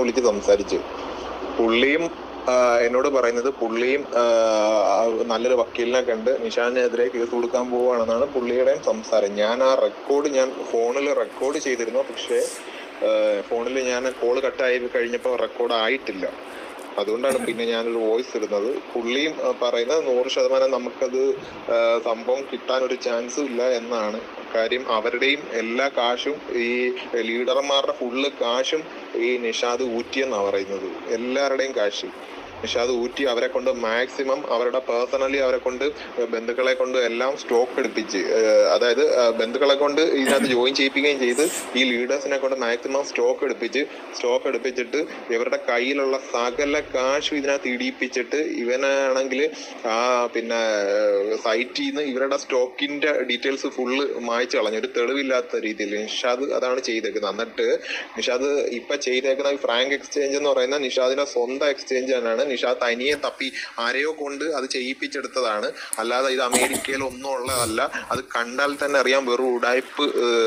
വിളിച്ച് സംസാരിച്ചു പുള്ളിയും ആ, എന്നോട് പറയുന്നത് പുള്ളിയും ആ, നല്ലൊരു വക്കീലിനെ കണ്ട് നിഷാനെതിരെ കേസ് കൊടുക്കാൻ പോവുകയാണെന്നാണ് പുള്ളിയുടെയും സംസാരം ഞാൻ ആ റെക്കോർഡ് ഞാൻ ഫോണിൽ റെക്കോർഡ് ചെയ്തിരുന്നു പക്ഷേ ഫോണിൽ ഞാൻ കോള് കട്ടായി കഴിഞ്ഞപ്പോൾ റെക്കോർഡ് ആയിട്ടില്ല അതുകൊണ്ടാണ് പിന്നെ ഞാനൊരു വോയിസ് ഇടുന്നത് പുള്ളിയും ആ, പറയുന്നത് നൂറ് ശതമാനം നമുക്കത് ആ, സംഭവം കിട്ടാൻ ഒരു ചാൻസും ഇല്ല എന്നാണ് കാര്യം അവരുടെയും എല്ലാ കാശും ഈ ലീഡർമാരുടെ ഫുള്ള് കാശും ഈ നിഷാദ് ഊറ്റിയെന്നാണ് പറയുന്നത് എല്ലാവരുടെയും കാശ് നിഷാദ് ഊറ്റി അവരെ കൊണ്ട് മാക്സിമം അവരുടെ പേഴ്സണലി അവരെ കൊണ്ട് ബന്ധുക്കളെ കൊണ്ട് എല്ലാം സ്റ്റോക്ക് എടുപ്പിച്ച് ഏഹ് അതായത് ആ, ബന്ധുക്കളെ കൊണ്ട് ഇതിനകത്ത് ജോയിൻ ചെയ്യിപ്പിക്കുകയും ചെയ്ത് ഈ ലീഡേഴ്സിനെ കൊണ്ട് മാക്സിമം സ്റ്റോക്ക് എടുപ്പിച്ച് സ്റ്റോക്ക് എടുപ്പിച്ചിട്ട് ഇവരുടെ കയ്യിലുള്ള സകല കാശും ഇതിനകത്ത് ഇടിയിപ്പിച്ചിട്ട് ഇവനാണെങ്കിൽ ആ പിന്നെ സൈറ്റിൽ നിന്ന് ഇവരുടെ സ്റ്റോക്കിന്റെ ഡീറ്റെയിൽസ് ഫുള്ള് മായ്ച്ചു കളഞ്ഞു ഒരു തെളിവില്ലാത്ത രീതിയിൽ നിഷാദ് അതാണ് ചെയ്തേക്കുന്നത് എന്നിട്ട് നിഷാദ് ഇപ്പൊ ചെയ്തേക്കുന്ന ഈ ഫ്രാങ്ക് എക്സ്ചേഞ്ച് എന്ന് പറയുന്ന നിഷാദിന്റെ സ്വന്തം എക്സ്ചേഞ്ച് തന്നെയാണ് നിഷാദ് തനിയെ തപ്പി ആരെയോ കൊണ്ട് അത് ചെയ്യിപ്പിച്ചെടുത്തതാണ് അല്ലാതെ ഇത് അമേരിക്കയിൽ ഒന്നും ഉള്ളതല്ല അത് കണ്ടാൽ തന്നെ അറിയാം വെറും ഉടായ്പ്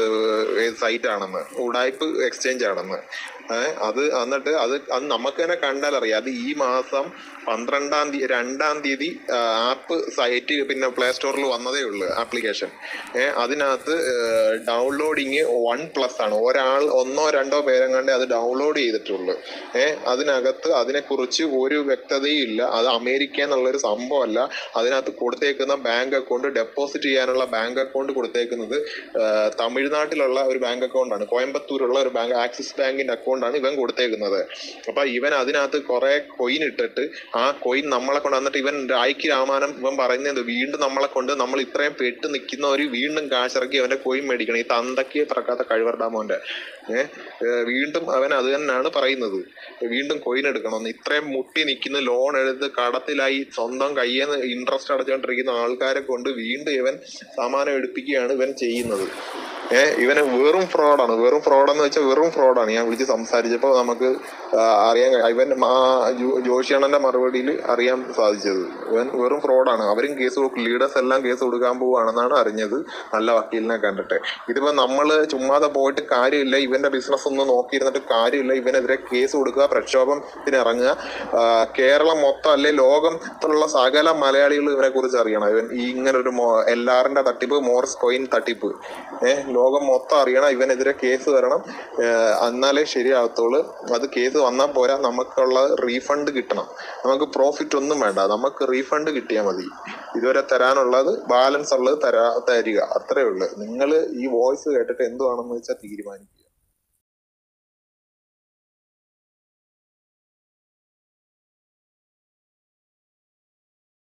സൈറ്റ് ആണെന്ന് ഉടായ്പ് എക്സ്ചേഞ്ച് ആണെന്ന് ഏഹ് അത് എന്നിട്ട് അത് അത് നമുക്ക് തന്നെ കണ്ടാൽ അറിയാം അത് ഈ മാസം പന്ത്രണ്ടാം തീയതി രണ്ടാം തീയതി ആപ്പ് സൈറ്റ് പിന്നെ പ്ലേ സ്റ്റോറിൽ വന്നതേ ഉള്ളൂ ആപ്ലിക്കേഷൻ ഏഹ് അതിനകത്ത് ഡൗൺലോഡിങ് വൺ പ്ലസ് ആണ് ഒരാൾ ഒന്നോ രണ്ടോ പേരെങ്ങാണ്ടേ അത് ഡൗൺലോഡ് ചെയ്തിട്ടുള്ളൂ ഏഹ് അതിനകത്ത് അതിനെക്കുറിച്ച് ഒരു വ്യക്തതയും ഇല്ല അത് അമേരിക്ക എന്നുള്ളൊരു സംഭവമല്ല അതിനകത്ത് കൊടുത്തേക്കുന്ന ബാങ്ക് അക്കൗണ്ട് ഡെപ്പോസിറ്റ് ചെയ്യാനുള്ള ബാങ്ക് അക്കൗണ്ട് കൊടുത്തേക്കുന്നത് ഏഹ് തമിഴ്നാട്ടിലുള്ള ഒരു ബാങ്ക് അക്കൗണ്ടാണ് കോയമ്പത്തൂരുള്ള ഒരു ബാങ്ക് ആക്സിസ് ബാങ്കിന്റെ അക്കൗണ്ടാണ് ഇവൻ കൊടുത്തേക്കുന്നത് അപ്പൊ ഇവൻ അതിനകത്ത് കുറെ കൊയിൻ ഇട്ടിട്ട് ആ കൊയിൻ നമ്മളെ കൊണ്ട് വന്നിട്ട് ഇവൻ രായ്ക്ക് രാമാനം ഇവൻ പറയുന്നത് വീണ്ടും നമ്മളെ കൊണ്ട് നമ്മൾ ഇത്രയും പെട്ട് നിൽക്കുന്നവര് വീണ്ടും കാശിറക്കി അവന്റെ കൊയിൻ മേടിക്കണം ഈ തന്തയ്ക്ക് പറക്കാത്ത കഴിവറുണ്ടാമോന്റെ ഏഹ് വീണ്ടും അവൻ അത് തന്നെയാണ് പറയുന്നത് വീണ്ടും കൊയിൻ എടുക്കണമെന്ന് ഇത്രയും മുട്ടി നിൽക്കുന്ന ലോൺ എടുത്ത് കടത്തിലായി സ്വന്തം കയ്യിൽ നിന്ന് ഇൻട്രസ്റ്റ് അടച്ചുകൊണ്ടിരിക്കുന്ന ആൾക്കാരെ കൊണ്ട് വീണ്ടും ഇവൻ സമാനം എടുപ്പിക്കുകയാണ് ഇവൻ ചെയ്യുന്നത് ഏഹ് ഇവന് വെറും ഫ്രോഡാണ് വെറും ഫ്രോഡെന്ന് വെച്ചാൽ വെറും ഫ്രോഡാണ് ഞാൻ വിളിച്ച് സംസാരിച്ചപ്പോൾ നമുക്ക് ആ, അറിയാൻ കഴി- ഇവൻ ആ ജോ- ജോഷിയണ്ണന്റെ മറുപടിയിൽ അറിയാൻ സാധിച്ചത് ഇവൻ വെറും ഫ്രോഡാണ് അവരും കേസ് കൊടുക്കും ലീഡേഴ്സ് എല്ലാം കേസ് കൊടുക്കാൻ പോവുകയാണെന്നാണ് അറിഞ്ഞത് നല്ല വക്കീലിനെ കണ്ടിട്ട് ഇതിപ്പോ നമ്മള് ചുമ്മാതെ പോയിട്ട് കാര്യമില്ല ഇവന്റെ ബിസിനസ് ഒന്നും നോക്കിയിരുന്നിട്ട് കാര്യമില്ല ഇവനെതിരെ കേസ് കൊടുക്കുക പ്രക്ഷോഭത്തിന് ഇറങ്ങുക ആ, കേരളം മൊത്തം അല്ലെ ലോകത്തുള്ള സകല മലയാളികൾ ഇവനെ കുറിച്ച് അറിയണം ഇവൻ ഈ ഇങ്ങനെ ഒരു എല്ലാറിന്റെ തട്ടിപ്പ് മോർസ് കോയിൻ തട്ടിപ്പ് ഏഹ് ലോകം മൊത്തം അറിയണം ഇവനെതിരെ കേസ് വരണം ഏഹ് എന്നാലേ ശരിയാകത്തുള്ളൂ അത് കേസ് വന്നാൽ പോരാ നമുക്കുള്ള റീഫണ്ട് കിട്ടണം നമുക്ക് പ്രോഫിറ്റ് ഒന്നും വേണ്ട നമുക്ക് റീഫണ്ട് കിട്ടിയാൽ മതി ഇതുവരെ തരാനുള്ളത് ബാലൻസ് ഉള്ളത് തരാ തരിക അത്രേ ഉള്ളൂ നിങ്ങൾ ഈ വോയിസ് കേട്ടിട്ട് എന്തുവാണെന്ന് വെച്ചാൽ തീരുമാനിക്കുക